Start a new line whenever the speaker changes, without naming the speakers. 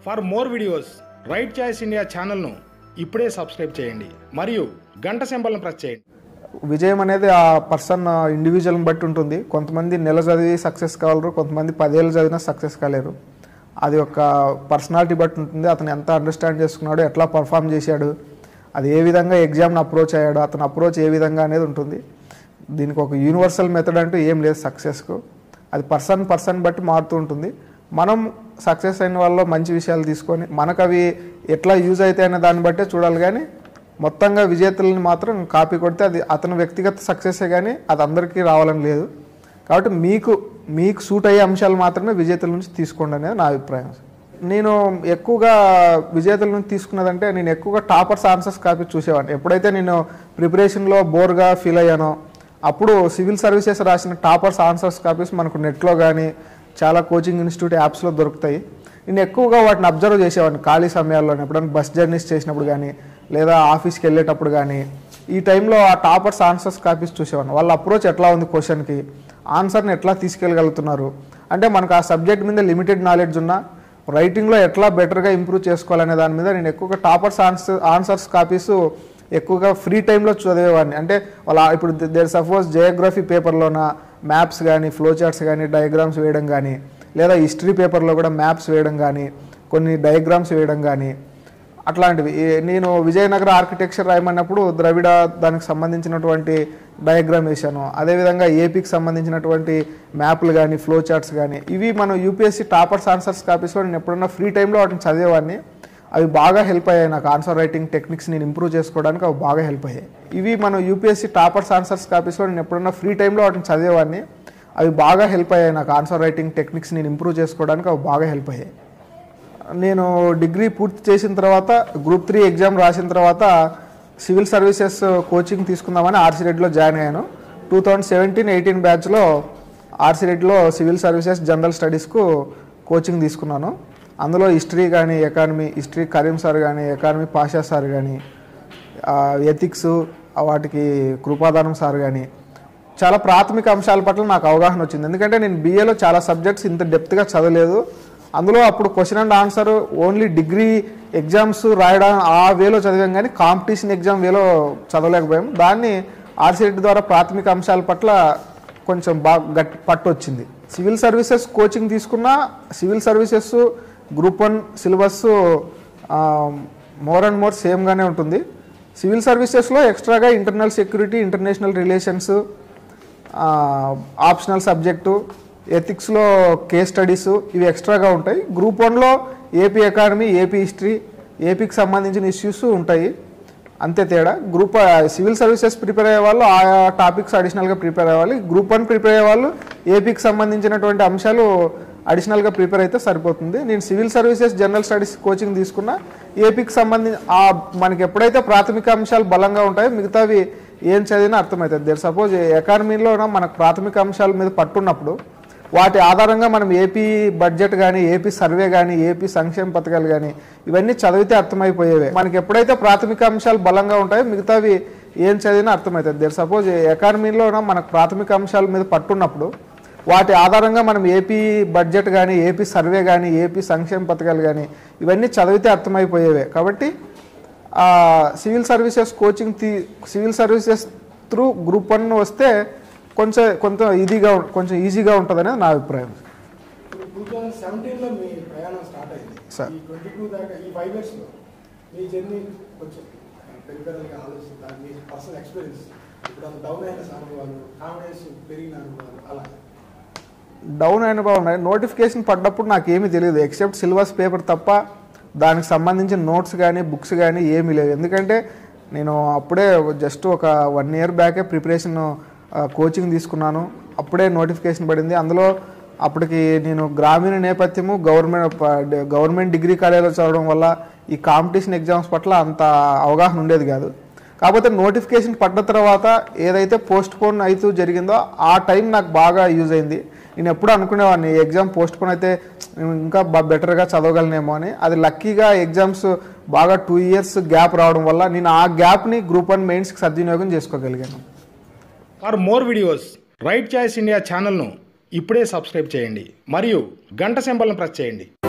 For more videos right choice India ఛానల్ను ఇప్పుడే subscribe చేయండి మరియు గంట సింబల్ను ప్రెస్ చేయండి
విజయం అనేది ఆ పర్సన్ ఇండివిజువల్ని బట్టి ఉంటుంది కొంతమంది నెల చదివి సక్సెస్ కాగలరు కొంతమంది పదేళ్ళు చదివినా సక్సెస్ కాలేరు అది ఒక పర్సనాలిటీ బట్టి ఉంటుంది అతను ఎంత అండర్స్టాండ్ చేసుకున్నాడు ఎట్లా పర్ఫామ్ చేశాడు అది ఏ విధంగా ఎగ్జామ్ని అప్రోచ్ అయ్యాడు అతను అప్రోచ్ ఏ విధంగా అనేది ఉంటుంది దీనికి ఒక యూనివర్సల్ మెథడ్ అంటూ ఏం లేదు సక్సెస్కు అది పర్సన్ పర్సన్ బట్టి మారుతూ ఉంటుంది మనం సక్సెస్ అయిన వాళ్ళలో మంచి విషయాలు తీసుకొని మనకు అవి ఎట్లా యూజ్ అవుతాయి అనే దాన్ని బట్టే చూడాలి కానీ మొత్తంగా విజేతలని మాత్రం కాపీ కొడితే అది అతని వ్యక్తిగత సక్సెసే కానీ అది అందరికీ రావాలని లేదు కాబట్టి మీకు మీకు సూట్ అయ్యే అంశాలు మాత్రమే విజేతల నుంచి తీసుకోండి అనేది నా అభిప్రాయం నేను ఎక్కువగా విజేతల నుంచి తీసుకున్నదంటే నేను ఎక్కువగా టాపర్స్ ఆన్సర్స్ కాపీ చూసేవాడిని ఎప్పుడైతే నేను ప్రిపరేషన్లో బోర్గా ఫీల్ అయ్యానో అప్పుడు సివిల్ సర్వీసెస్ రాసిన టాపర్స్ ఆన్సర్స్ కాపీస్ మనకు నెట్లో కానీ చాలా కోచింగ్ ఇన్స్టిట్యూట్ యాప్స్లో దొరుకుతాయి నేను ఎక్కువగా వాటిని అబ్జర్వ్ చేసేవాడిని ఖాళీ సమయాల్లో ఎప్పుడైనా బస్ జర్నీస్ చేసినప్పుడు కానీ లేదా ఆఫీస్కి వెళ్ళేటప్పుడు కానీ ఈ టైంలో ఆ టాపర్స్ ఆన్సర్స్ కాపీస్ చూసేవాడిని వాళ్ళ అప్రోచ్ ఎట్లా ఉంది క్వశ్చన్కి ఆన్సర్ని ఎట్లా తీసుకెళ్ళగలుగుతున్నారు అంటే మనకు ఆ సబ్జెక్ట్ మీద లిమిటెడ్ నాలెడ్జ్ ఉన్నా రైటింగ్లో ఎట్లా బెటర్గా ఇంప్రూవ్ చేసుకోవాలనే దాని మీద నేను ఎక్కువగా టాపర్స్ ఆన్సర్ ఆన్సర్స్ కాపీస్ ఎక్కువగా ఫ్రీ టైంలో చదివేవాడిని అంటే వాళ్ళ ఇప్పుడు దేర్ సపోజ్ జియోగ్రఫీ పేపర్లోన మ్యాప్స్ కానీ ఫ్లో చార్ట్స్ కానీ డయాగ్రామ్స్ వేయడం కానీ లేదా హిస్టరీ పేపర్లో కూడా మ్యాప్స్ వేయడం కానీ కొన్ని డయాగ్రామ్స్ వేయడం కానీ అట్లాంటివి ఏ- నేను విజయనగర ఆర్కిటెక్చర్ రాయమన్నప్పుడు ద్రవిడ దానికి సంబంధించినటువంటి డయాగ్రామ్ వేశాను అదేవిధంగా ఏపీకి సంబంధించినటువంటి మ్యాప్లు కానీ ఫ్లో చార్ట్స్ కానీ ఇవి మనం యూపీఎస్సీ టాపర్స్ ఆన్సర్స్ కాపీస్లో నేను ఎప్పుడన్నా ఫ్రీ టైంలో వాటిని చదివేవాడిని అవి బాగా హెల్ప్ అయ్యాయి నాకు ఆన్సర్ రైటింగ్ టెక్నిక్స్ నేను ఇంప్రూవ్ చేసుకోవడానికి అవి బాగా హెల్ప్ అయ్యాయి ఇవి మనం యూపీఎస్సీ టాపర్స్ ఆన్సర్స్ కాపీస్లో నేను ఎప్పుడన్నా ఫ్రీ టైంలో వాటిని చదివేవాడిని అవి బాగా హెల్ప్ అయ్యాయి నాకు ఆన్సర్ రైటింగ్ టెక్నిక్స్ నేను ఇంప్రూవ్ చేసుకోవడానికి అవి బాగా హెల్ప్ అయ్యాయి నేను డిగ్రీ పూర్తి చేసిన తర్వాత గ్రూప్ త్రీ ఎగ్జామ్ రాసిన తర్వాత సివిల్ సర్వీసెస్ కోచింగ్ తీసుకుందామని ఆర్సీ రెడ్డిలో జాయిన్ అయ్యాను టూ థౌజండ్ సెవెంటీన్ ఎయిటీన్ బ్యాచ్లో ఆర్సీ రెడ్డిలో సివిల్ సర్వీసెస్ జనరల్ స్టడీస్కు కోచింగ్ తీసుకున్నాను అందులో హిస్టరీ కానీ ఎకానమీ హిస్టరీ కరీం సార్ కానీ ఎకానమీ పాషా సార్ కానీ ఎథిక్స్ వాటికి కృపాదానం సార్ కానీ చాలా ప్రాథమిక అంశాల పట్ల నాకు అవగాహన వచ్చింది ఎందుకంటే నేను బీఏలో చాలా సబ్జెక్ట్స్ ఇంత డెప్త్గా చదవలేదు అందులో అప్పుడు question and answer only degree exams రాయడం ఆ వేలో చదివాం కానీ కాంపిటీషన్ ఎగ్జామ్ వేలో చదవలేకపోయాం దాన్ని ఆర్సీఎట్ ద్వారా ప్రాథమిక అంశాల పట్ల కొంచెం బాగా గట్టి పట్టు వచ్చింది సివిల్ సర్వీసెస్ కోచింగ్ తీసుకున్నా civil services group one syllabus more and more సేమ్గానే ఉంటుంది సివిల్ సర్వీసెస్లో ఎక్స్ట్రాగా internal security international relations optional subject ఎథిక్స్లో కేస్ స్టడీస్ ఇవి ఎక్స్ట్రాగా ఉంటాయి గ్రూప్ వన్లో ఏపీ ఎకానమీ ఏపీ హిస్టరీ ఏపీకి సంబంధించిన ఇష్యూస్ ఉంటాయి అంతే తేడా గ్రూప్ సివిల్ సర్వీసెస్ ప్రిపేర్ అయ్యే వాళ్ళు ఆ టాపిక్స్ అడిషనల్గా ప్రిపేర్ అవ్వాలి గ్రూప్ వన్ ప్రిపేర్ అయ్యే వాళ్ళు ఏపీకి సంబంధించినటువంటి అంశాలు అడిషనల్గా ప్రిపేర్ అయితే సరిపోతుంది నేను civil services general studies coaching తీసుకున్నా ఏపీకి సంబంధించి ఆ మనకి ఎప్పుడైతే ప్రాథమిక అంశాలు బలంగా ఉంటాయో మిగతావి ఏం చదివినా అర్థమవుతుంది దేర్ సపోజ్ ఎకానమీలో మనకు ప్రాథమిక అంశాల మీద పట్టున్నప్పుడు వాటి ఆధారంగా మనం ఏపీ బడ్జెట్ కానీ ఏపీ సర్వే కానీ ఏపీ సంక్షేమ పథకాలు కానీ ఇవన్నీ చదివితే అర్థమైపోయేవే మనకి ఎప్పుడైతే ప్రాథమిక అంశాలు బలంగా ఉంటాయో మిగతావి ఏం చదివినా అర్థమవుతుంది దేర్ సపోజ్ ఎకానమీలో మనకు ప్రాథమిక అంశాల మీద పట్టున్నప్పుడు వాటి ఆధారంగా మనం ఏపీ బడ్జెట్ కానీ ఏపీ సర్వే కానీ ఏపీ సంక్షేమ పథకాలు కానీ ఇవన్నీ చదివితే అర్థమైపోయేవే కాబట్టి ఆ, సివిల్ సర్వీసెస్ కోచింగ్ తీ civil services through group one వస్తే కొంచెం కొంత ఈజీగా కొంచెం ఈజీగా ఉంటుంది అనేది నా అభిప్రాయం
ఇప్పుడు టూ థౌజండ్ సెవెంటీన్లో మీ ప్రయాణం స్టార్ట్ అయింది
సార్.
ఈ ట్వంటీ టూ దాకా ఈ ఫైవ్ ఇయర్స్లో మీ జర్నీ కొంచెం పెరిఫెరల్గా ఆలోచిస్తారు మీ పర్సనల్ ఎక్స్పీరియన్స్ ఇప్పుడు అంత డౌన్ అయిన అనుభవాలు కాన్ఫిడెన్స్ పెరిగిన అనుభవాలు అలా
డౌన్ అయిన బాగున్నాయి నోటిఫికేషన్ పడ్డప్పుడు నాకు ఏమీ తెలియదు ఎక్సెప్ట్ సిలబస్ పేపర్ తప్ప దానికి సంబంధించిన నోట్స్ కానీ బుక్స్ కానీ ఏమీ లేవు ఎందుకంటే నేను అప్పుడే జస్ట్ ఒక వన్ ఇయర్ బ్యాకే ప్రిపరేషన్ కోచింగ్ తీసుకున్నాను అప్పుడే నోటిఫికేషన్ పడింది అందులో అప్పటికి నేను గ్రామీణ నేపథ్యము గవర్నమెంట్ ప- గవర్నమెంట్ డిగ్రీ కాలేజీలో చదవడం వల్ల ఈ కాంపిటీషన్ ఎగ్జామ్స్ పట్ల అంత అవగాహన ఉండేది కాదు కాకపోతే నోటిఫికేషన్ పడ్డ తర్వాత ఏదైతే పోస్ట్ పోన్ అవుతూ జరిగిందో ఆ టైం నాకు బాగా యూజ్ అయింది నేను ఎప్పుడు అనుకునేవాడిని ఈ ఎగ్జామ్ పోస్ట్ పోన్ అయితే నేను ఇంకా బా- బెటర్గా చదవగలనేమో అని అది లక్కీగా ఎగ్జామ్స్ బాగా టూ ఇయర్స్ గ్యాప్ రావడం వల్ల నేను ఆ గ్యాప్ని గ్రూప్ వన్ మెయిన్స్కి సద్వినియోగం చేసుకోగలిగాను
for more videos right choice India ఛానల్ను ఇప్పుడే సబ్స్క్రైబ్ చేయండి మరియు గంట సింబల్ను ప్రెస్ చేయండి